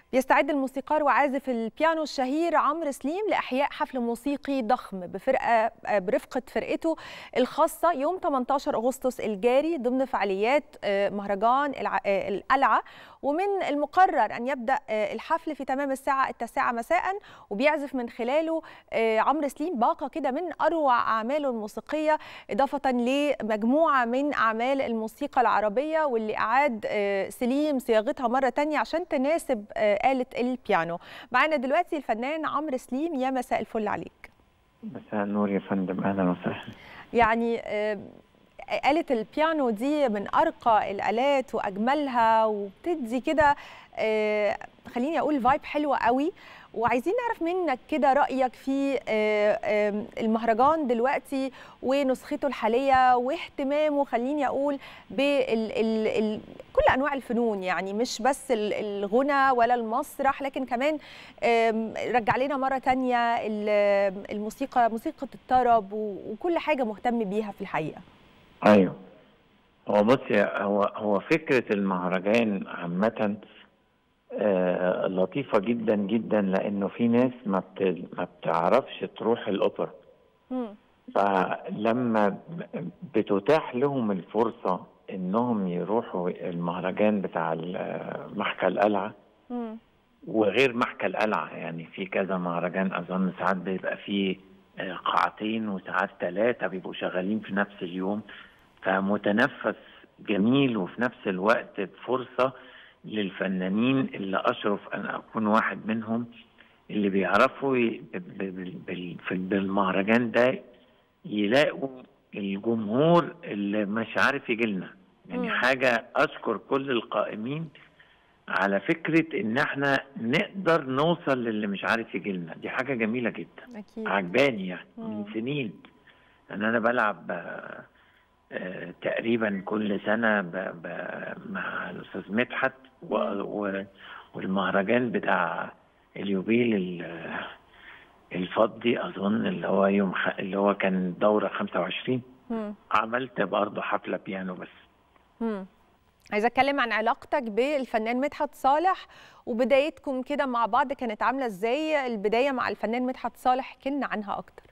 يستعد الموسيقار وعازف البيانو الشهير عمرو سليم لإحياء حفل موسيقي ضخم بفرقة برفقة فرقته الخاصة يوم 18 أغسطس الجاري ضمن فعاليات مهرجان القلعة ومن المقرر أن يبدأ الحفل في تمام الساعة التاسعة مساء وبيعزف من خلاله عمرو سليم باقة كده من أروع أعماله الموسيقية إضافة لمجموعة من أعمال الموسيقى العربية واللي أعاد سليم صياغتها مرة تانية عشان تناسب آلة البيانو معانا دلوقتي الفنان عمرو سليم يا مساء الفل عليك مساء النور يا فندم أهلا وسهلا يعني آلة البيانو دي من أرقى الآلات وأجملها وبتدي كده خليني أقول فايب حلوة قوي وعايزين نعرف منك كده رأيك في المهرجان دلوقتي ونسخته الحالية واهتمامه خليني أقول بكل أنواع الفنون يعني مش بس الغنى ولا المسرح لكن كمان رجع لنا مرة تانية الموسيقى موسيقى الطرب وكل حاجة مهتم بيها في الحقيقة ايوه هو بصي هو هو فكره المهرجان عامه آه لطيفه جدا جدا لانه في ناس ما ما بتعرفش تروح الاوبرا فلما بتتاح لهم الفرصه انهم يروحوا المهرجان بتاع محكى القلعه وغير محكى القلعه يعني في كذا مهرجان اظن ساعات بيبقى فيه قاعتين وساعات ثلاثه بيبقوا شغالين في نفس اليوم فمتنفس جميل وفي نفس الوقت فرصة للفنانين اللي أشرف أن أكون واحد منهم اللي بيعرفوا بالمهرجان ده يلاقوا الجمهور اللي مش عارف يجي لنا يعني م. حاجة أشكر كل القائمين على فكرة إن إحنا نقدر نوصل للي مش عارف يجي لنا دي حاجة جميلة جدا أكيد. عجباني يعني م. من سنين أن أنا بلعب آه تقريبا كل سنة ب ب مع الأستاذ مدحت والمهرجان بتاع اليوبيل الفضي أظن اللي هو يوم خ... اللي هو كان دورة 25 مم. عملت برضه حفلة بيانو بس مم. عايزة أتكلم عن علاقتك بالفنان مدحت صالح وبدايتكم كده مع بعض كانت عاملة إزاي البداية مع الفنان مدحت صالح كلنا عنها أكتر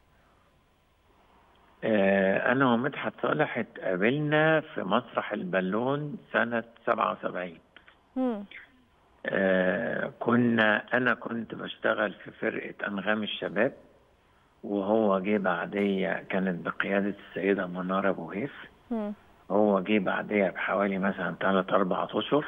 أنا ومدحت صالح اتقابلنا في مسرح البالون سنة 77 مم. آه كنا أنا كنت بشتغل في فرقة أنغام الشباب وهو جه بعدية كانت بقيادة السيدة منارة أبو هيف مم. هو جه بعدية بحوالي مثلا ثلاث أربع أشهر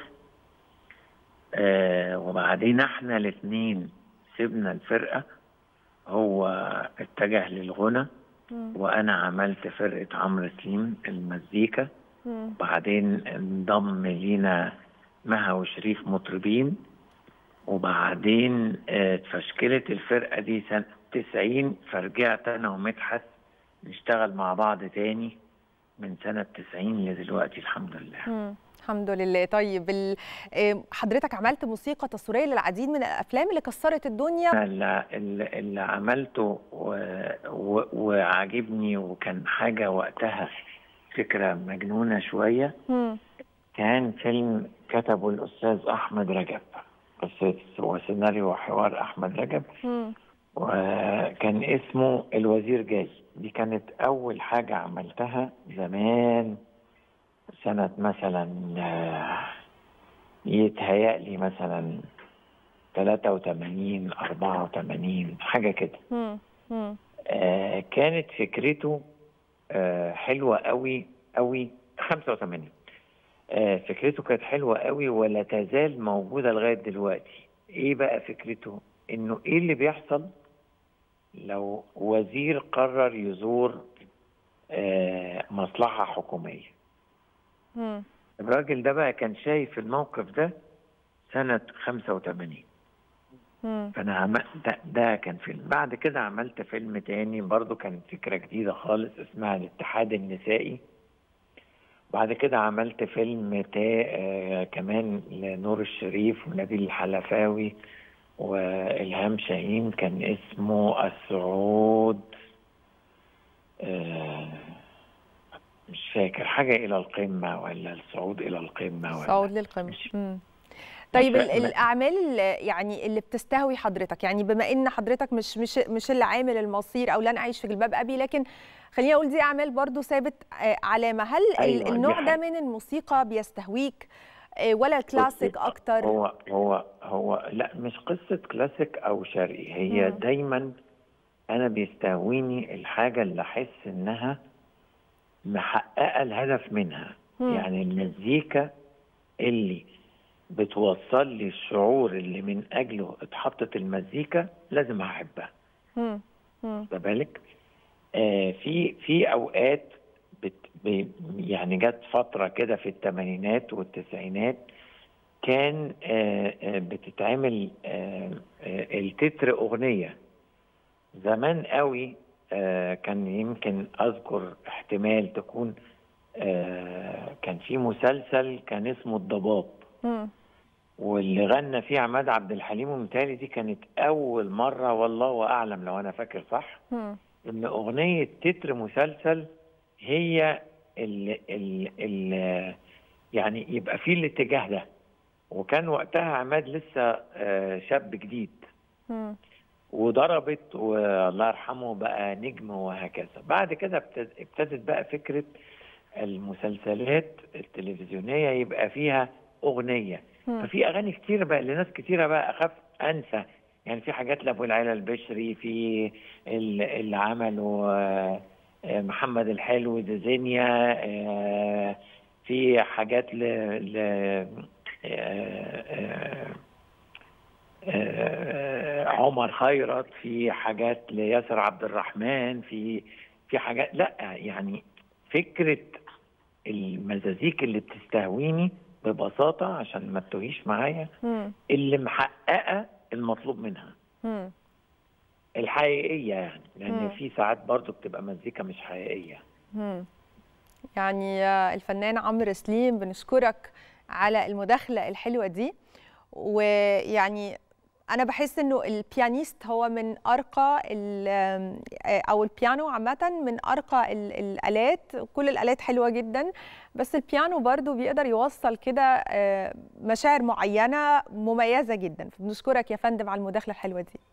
آه وبعدين احنا الاثنين سيبنا الفرقة هو اتجه للغنى وانا عملت فرقه عمرو سليم المزيكا وبعدين انضم لينا مها وشريف مطربين وبعدين اتفشكلت الفرقه دي سنه 90 فرجعت انا ومدحت نشتغل مع بعض تاني من سنه 90 لدلوقتي الحمد لله مم. الحمد لله طيب حضرتك عملت موسيقى تصويريه للعديد من الافلام اللي كسرت الدنيا اللي, اللي عملته وعاجبني وكان حاجه وقتها فكره مجنونه شويه م. كان فيلم كتبه الاستاذ احمد رجب قصه وسيناريو وحوار احمد رجب م. وكان اسمه الوزير جاي دي كانت اول حاجه عملتها زمان سنة مثلا يتهيألي مثلا 83 84 حاجة كده آه كانت فكرته آه حلوة قوي قوي 85 آه فكرته كانت حلوة قوي ولا تزال موجودة لغاية دلوقتي ايه بقى فكرته انه ايه اللي بيحصل لو وزير قرر يزور آه مصلحة حكومية مم. الراجل ده بقى كان شايف الموقف ده سنة 85 مم. فأنا عملت ده, ده كان فيلم بعد كده عملت فيلم تاني برضو كانت فكرة جديدة خالص اسمها الاتحاد النسائي بعد كده عملت فيلم تا آه كمان لنور الشريف ونبيل الحلفاوي والهام شاهين كان اسمه الصعود آه مش فاكر حاجة إلى القمة ولا الصعود إلى القمة ولا صعود للقمة مش- مم. طيب مش- ال- الاعمال اللي يعني اللي بتستهوي حضرتك يعني بما ان حضرتك مش مش مش اللي عامل المصير او لن اعيش في جلباب ابي لكن خليني اقول دي اعمال برضو ثابت آه، علامه هل ال- أيوة، دي النوع ده حقيقة. من الموسيقى بيستهويك آه، ولا الكلاسيك بصي، اكتر هو هو هو لا مش قصة كلاسيك أو شرقي هي مم. دايما أنا بيستهويني الحاجة اللي أحس إنها محققة الهدف منها مم. يعني المزيكا اللي بتوصل لي الشعور اللي من أجله اتحطت المزيكا لازم أحبها مم. مم. واخد بالك آه في في اوقات بت ب يعني جت فتره كده في الثمانينات والتسعينات كان آه آه بتتعمل آه آه التتر اغنيه زمان قوي آه كان يمكن اذكر احتمال تكون آه كان في مسلسل كان اسمه الضباب مم. واللي غنى فيه عماد عبد الحليم ومتهيألي دي كانت اول مره والله اعلم لو انا فاكر صح مم. ان اغنيه تتر مسلسل هي ال ال ال يعني يبقى فيه الاتجاه ده وكان وقتها عماد لسه آه، شاب جديد مم. وضربت والله يرحمه بقى نجم وهكذا بعد كده ابتد- ابتدت بقى فكره المسلسلات التلفزيونيه يبقى فيها اغنيه مم. ففي اغاني كتيره بقى لناس كتيره بقى اخاف انسى يعني في حاجات لابو العلا البشري في ال- اللي عمله آه، آه، محمد الحلو زيزينيا آه، في حاجات ل, ل آه، آه، آه، عمر خيرت في حاجات لياسر عبد الرحمن في في حاجات لا يعني فكره المزازيك اللي بتستهويني ببساطه عشان ما تتوهيش معايا مم. اللي محققه المطلوب منها مم. الحقيقيه يعني لان مم. في ساعات برضو بتبقى مزيكا مش حقيقيه مم. يعني آه، الفنان عمرو سليم بنشكرك على المداخلة الحلوة دي ويعني أنا بحس إنه البيانيست هو من أرقى ال- آه، أو البيانو عامة من أرقى ال- الآلات كل الآلات حلوة جدا بس البيانو برضو بيقدر يوصل كده آه، مشاعر معينة مميزة جدا بنشكرك يا فندم على المداخلة الحلوة دي